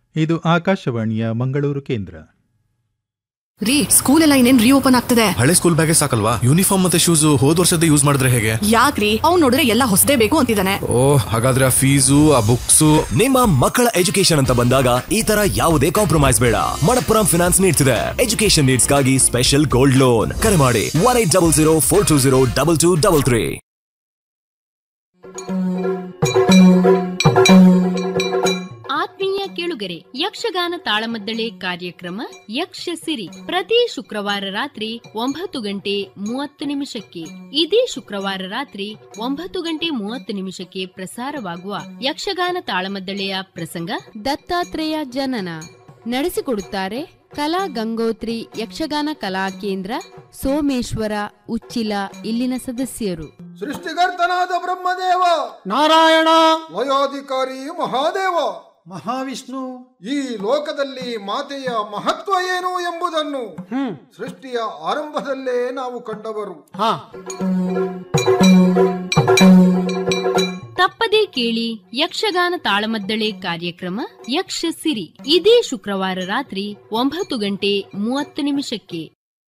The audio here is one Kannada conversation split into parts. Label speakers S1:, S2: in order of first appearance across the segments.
S1: ಇದು ಆಕಾಶವಾಣಿಯ ಮಂಗಳೂರು ಕೇಂದ್ರ
S2: ರೀ ಸ್ಕೂಲ್ ಎಲ್ಲ ಇನ್ನೇನ್ ರೀಓಪನ್ ಆಗ್ತದೆ
S3: ಹಳೆ ಸ್ಕೂಲ್ ಬ್ಯಾಗೇ ಸಾಕಲ್ವಾ ಯೂನಿಫಾರ್ಮ್ ಮತ್ತೆ ಶೂಸ್ ಹೋದ್ ವರ್ಷದ ಯೂಸ್ ಮಾಡಿದ್ರೆ ಹೇಗೆ
S2: ಯಾಕ್ರಿ ಅವ್ನ್ ನೋಡಿದ್ರೆ ಎಲ್ಲ ಹೊಸದೇ ಬೇಕು ಅಂತಿದ್ದಾನೆ
S3: ಓ ಹಾಗಾದ್ರೆ ಆ ಫೀಸು ಆ ಬುಕ್ಸು
S4: ನಿಮ್ಮ ಮಕ್ಕಳ ಎಜುಕೇಶನ್ ಅಂತ ಬಂದಾಗ ಈ ತರ ಯಾವುದೇ ಕಾಂಪ್ರಮೈಸ್ ಬೇಡ ಮಣಪ್ಪುರಂ ಫಿನಾನ್ಸ್ ನೀಡ್ತಿದೆ ಎಜುಕೇಶನ್ ನೀಡ್ಸ್ಗಾಗಿ ಸ್ಪೆಷಲ್ ಗೋಲ್ಡ್ ಲೋನ್ ಕರೆ ಮಾಡಿ one eight double zero four two zero double two double three
S5: ಆತ್ಮೀಯ ಕೇಳುಗರೆ ಯಕ್ಷಗಾನ ತಾಳಮದ್ದಳೆ ಕಾರ್ಯಕ್ರಮ ಯಕ್ಷ ಸಿರಿ ಪ್ರತಿ ಶುಕ್ರವಾರ ರಾತ್ರಿ ಒಂಬತ್ತು ಗಂಟೆ ಮೂವತ್ತು ನಿಮಿಷಕ್ಕೆ ಇದೇ ಶುಕ್ರವಾರ ರಾತ್ರಿ ಒಂಬತ್ತು ಗಂಟೆ ಮೂವತ್ತು ನಿಮಿಷಕ್ಕೆ ಪ್ರಸಾರವಾಗುವ ಯಕ್ಷಗಾನ ತಾಳಮದ್ದಳೆಯ ಪ್ರಸಂಗ
S6: ದತ್ತಾತ್ರೇಯ ಜನನ ನಡೆಸಿಕೊಡುತ್ತಾರೆ ಕಲಾ ಗಂಗೋತ್ರಿ ಯಕ್ಷಗಾನ ಕಲಾ ಕೇಂದ್ರ ಸೋಮೇಶ್ವರ ಉಚ್ಚಿಲ ಇಲ್ಲಿನ ಸದಸ್ಯರು
S7: ಸೃಷ್ಟಿಕರ್ತನಾದ ಬ್ರಹ್ಮದೇವ
S8: ನಾರಾಯಣ
S7: ಲಯೋಧಿಕಾರಿ ಮಹಾದೇವ
S8: ಮಹಾವಿಷ್ಣು
S7: ಈ ಲೋಕದಲ್ಲಿ ಮಾತೆಯ ಮಹತ್ವ ಏನು ಎಂಬುದನ್ನು
S8: ಹ್ಮ್
S7: ಸೃಷ್ಟಿಯ ಆರಂಭದಲ್ಲೇ ನಾವು ಕಂಡವರು
S8: ಹಾ
S5: ತಪ್ಪದೇ ಕೇಳಿ ಯಕ್ಷಗಾನ ತಾಳಮದ್ದಳೆ ಕಾರ್ಯಕ್ರಮ ಯಕ್ಷ ಸಿರಿ ಇದೇ ಶುಕ್ರವಾರ ರಾತ್ರಿ ಒಂಬತ್ತು ಗಂಟೆ ಮೂವತ್ತು ನಿಮಿಷಕ್ಕೆ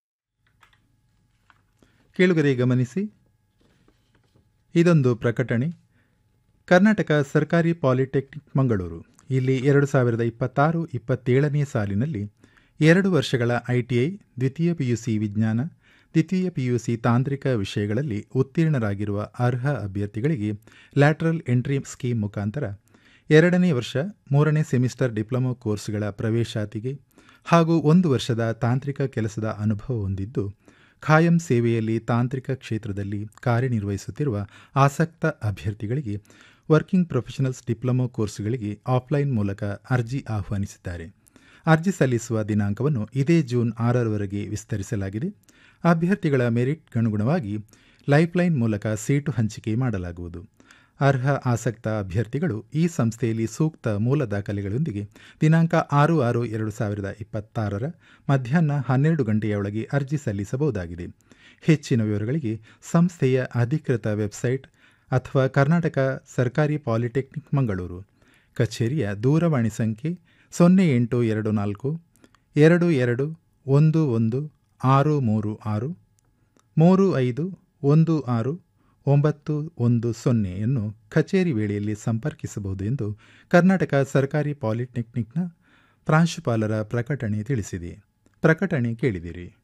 S1: ಕೇಳುಗರೆ ಗಮನಿಸಿ ಇದೊಂದು ಪ್ರಕಟಣೆ ಕರ್ನಾಟಕ ಸರ್ಕಾರಿ ಪಾಲಿಟೆಕ್ನಿಕ್ ಮಂಗಳೂರು ಇಲ್ಲಿ ಎರಡು ಸಾವಿರದ ಇಪ್ಪತ್ತಾರು ಇಪ್ಪತ್ತೇಳನೇ ಸಾಲಿನಲ್ಲಿ ಎರಡು ವರ್ಷಗಳ ಐಟಿಐ ದ್ವಿತೀಯ ಪಿಯುಸಿ ವಿಜ್ಞಾನ ದ್ವಿತೀಯ ಪಿಯುಸಿ ತಾಂತ್ರಿಕ ವಿಷಯಗಳಲ್ಲಿ ಉತ್ತೀರ್ಣರಾಗಿರುವ ಅರ್ಹ ಅಭ್ಯರ್ಥಿಗಳಿಗೆ ಲ್ಯಾಟ್ರಲ್ ಎಂಟ್ರಿ ಸ್ಕೀಮ್ ಮುಖಾಂತರ ಎರಡನೇ ವರ್ಷ ಮೂರನೇ ಸೆಮಿಸ್ಟರ್ ಡಿಪ್ಲೊಮೊ ಕೋರ್ಸ್ಗಳ ಪ್ರವೇಶಾತಿಗೆ ಹಾಗೂ ಒಂದು ವರ್ಷದ ತಾಂತ್ರಿಕ ಕೆಲಸದ ಅನುಭವ ಹೊಂದಿದ್ದು ಖಾಯಂ ಸೇವೆಯಲ್ಲಿ ತಾಂತ್ರಿಕ ಕ್ಷೇತ್ರದಲ್ಲಿ ಕಾರ್ಯನಿರ್ವಹಿಸುತ್ತಿರುವ ಆಸಕ್ತ ಅಭ್ಯರ್ಥಿಗಳಿಗೆ ವರ್ಕಿಂಗ್ ಪ್ರೊಫೆಷನಲ್ಸ್ ಡಿಪ್ಲೊಮೊ ಕೋರ್ಸ್ಗಳಿಗೆ ಆಫ್ಲೈನ್ ಮೂಲಕ ಅರ್ಜಿ ಆಹ್ವಾನಿಸಿದ್ದಾರೆ ಅರ್ಜಿ ಸಲ್ಲಿಸುವ ದಿನಾಂಕವನ್ನು ಇದೇ ಜೂನ್ ಆರರವರೆಗೆ ವಿಸ್ತರಿಸಲಾಗಿದೆ ಅಭ್ಯರ್ಥಿಗಳ ಮೆರಿಟ್ಗನುಗುಣವಾಗಿ ಲೈಫ್ಲೈನ್ ಮೂಲಕ ಸೀಟು ಹಂಚಿಕೆ ಮಾಡಲಾಗುವುದು ಅರ್ಹ ಆಸಕ್ತ ಅಭ್ಯರ್ಥಿಗಳು ಈ ಸಂಸ್ಥೆಯಲ್ಲಿ ಸೂಕ್ತ ಮೂಲ ದಾಖಲೆಗಳೊಂದಿಗೆ ದಿನಾಂಕ ಆರು ಆರು ಎರಡು ಸಾವಿರದ ಇಪ್ಪತ್ತಾರರ ಮಧ್ಯಾಹ್ನ ಹನ್ನೆರಡು ಗಂಟೆಯೊಳಗೆ ಅರ್ಜಿ ಸಲ್ಲಿಸಬಹುದಾಗಿದೆ ಹೆಚ್ಚಿನ ವಿವರಗಳಿಗೆ ಸಂಸ್ಥೆಯ ಅಧಿಕೃತ ವೆಬ್ಸೈಟ್ ಅಥವಾ ಕರ್ನಾಟಕ ಸರ್ಕಾರಿ ಪಾಲಿಟೆಕ್ನಿಕ್ ಮಂಗಳೂರು ಕಚೇರಿಯ ದೂರವಾಣಿ ಸಂಖ್ಯೆ ಸೊನ್ನೆ ಎಂಟು ಎರಡು ನಾಲ್ಕು ಎರಡು ಎರಡು ಒಂದು ಒಂದು ಆರು ಮೂರು ಆರು ಮೂರು ಐದು ಒಂದು ಆರು ಒಂಬತ್ತು ಒಂದು ಸೊನ್ನೆಯನ್ನು ಕಚೇರಿ ವೇಳೆಯಲ್ಲಿ ಸಂಪರ್ಕಿಸಬಹುದು ಎಂದು ಕರ್ನಾಟಕ ಸರ್ಕಾರಿ ಪಾಲಿಟೆಕ್ನಿಕ್ನ ಪ್ರಾಂಶುಪಾಲರ ಪ್ರಕಟಣೆ ತಿಳಿಸಿದೆ ಪ್ರಕಟಣೆ ಕೇಳಿದಿರಿ